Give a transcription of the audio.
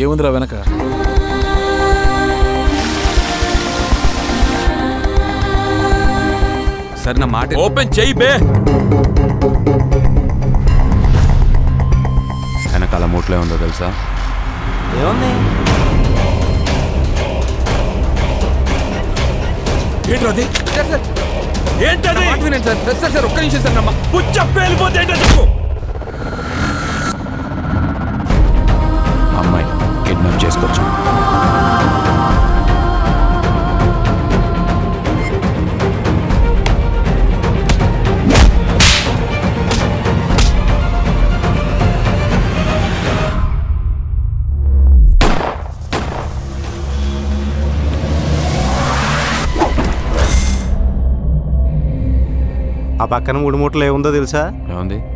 ఏముందిరా వెనక సరే నా మాట ఓపెన్ చెయ్యి బే వెనకాల మూట్లో ఉందో తెలుసా ఏముంది ఏంటది సార్ సార్ ఏంటది మాట వినండి సార్ సార్ సార్ ఒక్క నిమిషం సార్ నమ్మ పుచ్చ పేలిపోతే ఏంటో చెప్పు అమ్మాయి కిడ్నాప్ చేసుకోవచ్చు ఆ పక్కన మూడు మూటలు ఏముందో తెలుసా ఏముంది